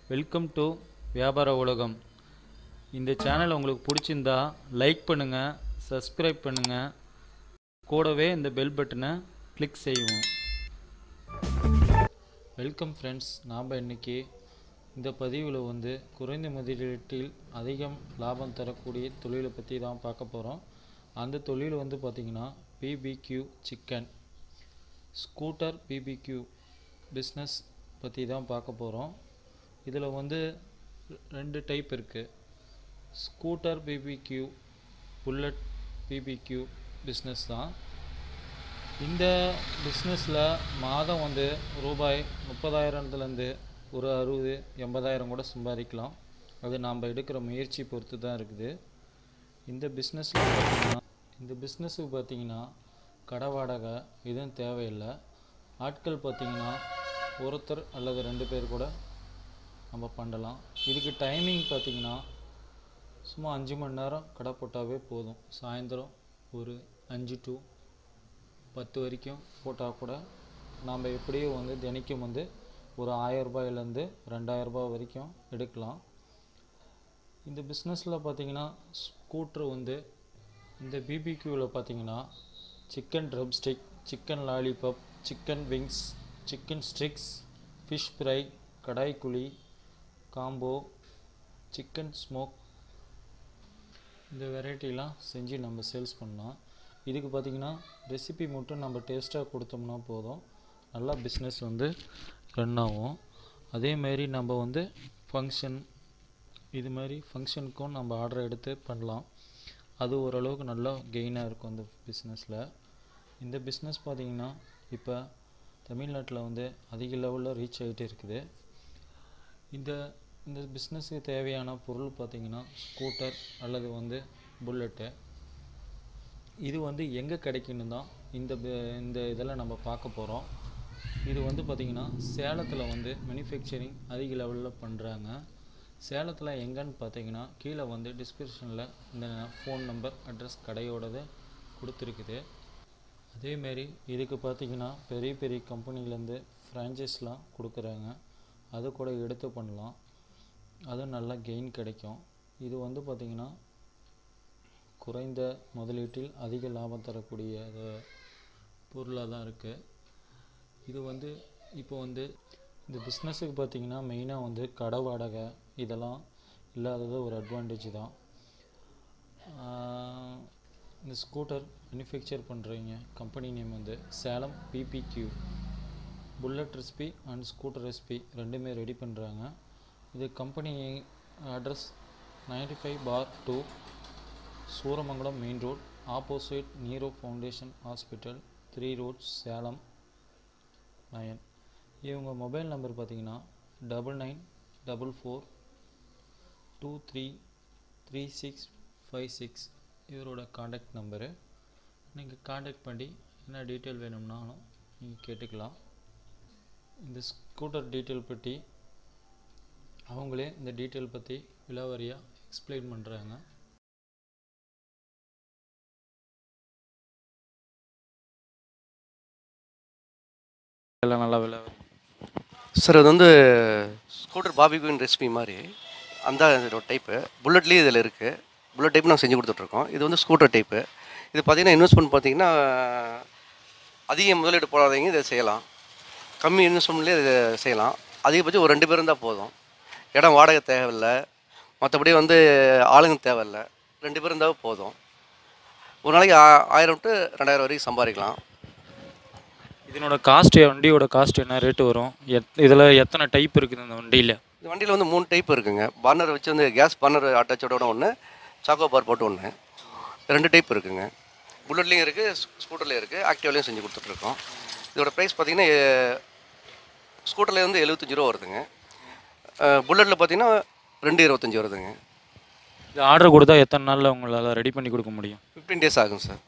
welcome to வியாபார உலகம் இந்த சேனல் உங்களுக்கு பிடிச்சிருந்தா லைக் பண்ணுங்கள் சப்ஸ்கிரைப் பண்ணுங்கள் கூடவே இந்த பெல் பட்டனை கிளிக் செய்வோம் வெல்கம் ஃப்ரெண்ட்ஸ் நாம் இன்னைக்கு இந்த பதிவில் வந்து குறைந்த முதலீட்டில் அதிகம் லாபம் தரக்கூடிய தொழிலை பற்றி தான் பார்க்க போகிறோம் அந்த தொழில் வந்து பார்த்திங்கன்னா BBQ chicken scooter BBQ business பற்றி தான் பார்க்க போகிறோம் இதில் வந்து ரெண்டு டைப் இருக்குது scooter BBQ bullet BBQ business தான் இந்த பிஸ்னஸில் மாதம் வந்து ரூபாய் முப்பதாயிரத்துலேருந்து ஒரு அறுபது எண்பதாயிரம் கூட சம்பாதிக்கலாம் அது நாம் எடுக்கிற முயற்சி பொறுத்து தான் இருக்குது இந்த பிஸ்னஸில் பார்த்தீங்கன்னா இந்த பிஸ்னஸுக்கு பார்த்தீங்கன்னா கடை வாடகை எதுவும் தேவையில்லை ஆட்கள் பார்த்தீங்கன்னா ஒருத்தர் அல்லது ரெண்டு பேர் கூட நம்ம பண்ணலாம் இதுக்கு டைமிங் பார்த்தீங்கன்னா சும்மா அஞ்சு மணி நேரம் கடை போட்டாவே போதும் சாயந்தரம் ஒரு அஞ்சு டு பத்து வரைக்கும் போட்டால் கூட நாம் எப்படியும் வந்து தினைக்கும் வந்து ஒரு ஆயிரம் ரூபாயிலேருந்து ரெண்டாயிரம் ரூபாய் வரைக்கும் எடுக்கலாம் இந்த பிஸ்னஸில் பார்த்தீங்கன்னா ஸ்கூட்ரு வந்து இந்த பிபிக்யூவில் பார்த்தீங்கன்னா chicken drumstick chicken lollipop chicken wings chicken sticks fish fry kadai குழி காம்போ சிக்கன் ஸ்மோக் இந்த வெரைட்டிலாம் செஞ்சு நம்ம சேல்ஸ் பண்ணலாம் இதுக்கு பார்த்திங்கன்னா ரெசிபி மட்டும் நம்ம டேஸ்ட்டாக கொடுத்தோம்னா போதும் நல்லா பிஸ்னஸ் வந்து ரன் ஆகும் அதேமாரி நம்ம வந்து ஃபங்க்ஷன் இது மாதிரி ஃபங்க்ஷனுக்கும் நம்ம ஆர்டர் எடுத்து பண்ணலாம் அது ஓரளவுக்கு நல்லா கெயினாக இருக்கும் இந்த பிஸ்னஸில் இந்த பிஸ்னஸ் பார்த்திங்கன்னா இப்போ தமிழ்நாட்டில் வந்து அதிக லெவலில் ரீச் ஆகிட்டு இருக்குது இந்த இந்த பிஸ்னஸுக்கு தேவையான பொருள் பார்த்திங்கன்னா ஸ்கூட்டர் அல்லது வந்து புல்லட்டு இது வந்து எங்கே கிடைக்குன்னு தான் இந்த ப- இந்த இதெல்லாம் நம்ம பார்க்க போகிறோம் இது வந்து பார்த்திங்கன்னா சேலத்தில் வந்து மேனுஃபேக்சரிங் அதிக லெவலில் பண்ணுறாங்க சேலத்தில் எங்கன்னு பார்த்தீங்கன்னா கீழே வந்து டிஸ்கிரிப்ஷனில் இந்த ஃபோன் நம்பர் அட்ரஸ் கடையோடது கொடுத்துருக்குது அதேமாரி இதுக்கு பார்த்தீங்கன்னா பெரிய பெரிய கம்பெனிலேருந்து ஃப்ரான்ச்சைஸ்லாம் கொடுக்குறாங்க அது கூட எடுத்து பண்ணலாம் அதுவும் நல்லா கெயின் கிடைக்கும் இது வந்து பார்த்திங்கன்னா குறைந்த முதலீட்டில் அதிக லாபம் தரக்கூடிய பொருளாக தான் இருக்குது இது வந்து இப்போ வந்து இந்த பிஸ்னஸுக்கு பார்த்தீங்கன்னா மெயினாக வந்து கடை வாடகை இதெல்லாம் இல்லாதது ஒரு அட்வான்டேஜ் தான் ஆஹ் இந்த ஸ்கூட்டர் மேனுஃபேக்சர் பண்ணுறவங்க கம்பெனி நேம் வந்து Salem BBQ bullet recipe and scooter recipe ரெண்டுமே ரெடி பண்ணுறாங்க இது company address ninety five bar two Suramangalam main road opposite neuro foundation hospital three road Salem nine இவங்க மொபைல் நம்பர் பார்த்தீங்கன்னா double nine double four two three three six five six இவரோட contact number நீங்கள் contact பண்ணி என்ன detail வேணும்னாலும் நீங்கள் கேட்டுக்கலாம் இந்த ஸ்கூட்டர் டீட்டெயில் பற்றி அவங்களே இந்த டீட்டெயில் பற்றி விலாவாரியாக எக்ஸ்பிளைன் பண்ணுறாங்க எல்லாம் நல்லா விலை சார் அது வந்து ஸ்கூட்டர் பாபிக்யூன் ரெசிபி மாதிரி அந்த இதோட டைப்பு புல்லட்லேயும் இதில் இருக்குது புல்லட் டைப் நாங்கள் செஞ்சு கொடுத்துட்ருக்கோம் இது வந்து ஸ்கூட்டர் டைப்பு இது பார்த்தீங்கன்னா இன்வெஸ்ட்மெண்ட் பார்த்தீங்கன்னா அதிக முதலீடு போடாதீங்க இதை செய்யலாம் கம்மி இன்வெஸ்ட்மெண்ட்லேயே இதை செய்யலாம் அதிகபட்சம் ஒரு ரெண்டு பேர் இருந்தால் போதும் இடம் வாடகை தேவையில்லை மற்றபடி வந்து ஆளுங்க தேவையில்லை ரெண்டு பேர் இருந்தால் போதும் ஒரு நாளைக்கு ஆ- ஆயிரம் டு ரெண்டாயிரம் வரைக்கும் சம்பாதிக்கலாம் இதனோட காஸ்ட் வண்டியோட காஸ்ட் என்ன ரேட்டு வரும் எத் இதில் எத்தனை டைப் இருக்குது இந்த வண்டியில் இந்த வண்டியில் வந்து மூணு டைப் இருக்குங்க பர்னர் வச்சு வந்து கேஸ் பர்னர் அட்டாச்சோட ஒன்று சாக்கோ பார் போட்டு ஒன்று ரெண்டு டைப் இருக்குங்க புல்லட்லேயும் இருக்குது ஸ்கூட்டர்லேயும் இருக்குது ஆக்டிவ்லேயும் செஞ்சு கொடுத்துட்ருக்கோம் இதோட ப்ரைஸ் பார்த்தீங்கன்னா ஸ்கூட்டரில் வந்து எழுபத்தஞ்சு ரூபா வருதுங்க புல்லட்டில் பார்த்தீங்கன்னா ரெண்டு இருபத்தஞ்சி வருதுங்க இது ஆர்டர் கொடுத்தா எத்தனை நாளில் உங்களால் ரெடி பண்ணி கொடுக்க முடியும் ஃபிஃப்டீன் டேஸ் ஆகும் சார்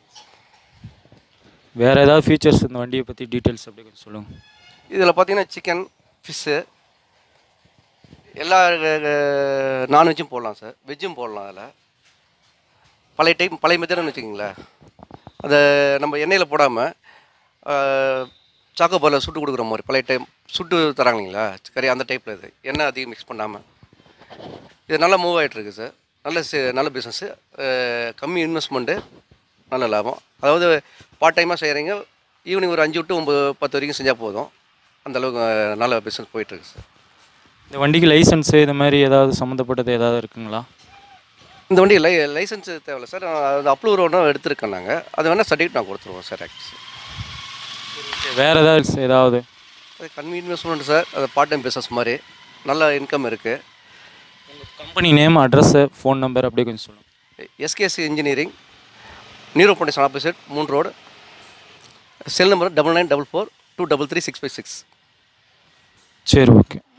வேறு ஏதாவது ஃபீச்சர்ஸ் இந்த வண்டியை பற்றி டீட்டெயில்ஸ் அப்படி கொஞ்சம் சொல்லுங்கள் இதில் பார்த்தீங்கன்னா சிக்கன் ஃபிஷ்ஷு எல்லா நான்வெஜ்ஜும் போடலாம் சார் வெஜ்ஜும் போடலாம் அதில் பழைய டைப் பழைய மெத்தட்னு வச்சுக்கிங்களேன் அதை நம்ம எண்ணெயில் போடாமல் சாக்கோபாரில் சுட்டு கொடுக்குற மாதிரி பழைய டைம் சுட்டு தராங்க இல்லைங்களா கறி அந்த டைப்பில் இது எண்ணெய் அதிகம் மிக்ஸ் பண்ணாமல் இது நல்லா மூவ் ஆகிட்டு இருக்கு சார் நல்ல சி- நல்ல பிஸ்னஸ்ஸு கம்மி இன்வெஸ்ட்மெண்ட்டு நல்ல லாபம் அதாவது பார்ட் டைமாக செய்கிறீங்க ஈவினிங் ஒரு அஞ்சு டு ஒம்பது பத்து வரைக்கும் செஞ்சால் போதும் அந்த அளவுக்கு அஹ், நல்ல பிஸ்னஸ் போயிட்டுருக்கு சார் இந்த வண்டிக்கு லைசன்ஸு இது மாதிரி ஏதாவது சம்மந்தப்பட்டது ஏதாவது இருக்குங்களா இந்த வண்டி லை லைசன்ஸ் தேவையில்ல சார் அது அப்ரூவல் ஒன்றும் எடுத்திருக்கேன் நாங்கள் அது வேணால் சர்டிஃபிகேட் நான் கொடுத்துருவோம் சார் ஆக்சுவலி வேறு ஏதாவது ஏதாவது அது கம்மி இன்வெஸ்ட்மெண்ட் சார் அது பார்ட் டைம் பிஸ்னஸ் மாதிரி நல்ல இன்கம் இருக்குது company name address phone number அப்படியே கொஞ்சம் சொல்லுங்கள் SKC engineering neuro foundation opposite மூணு road cell number double nine double four two double three six five six சரி ஓகே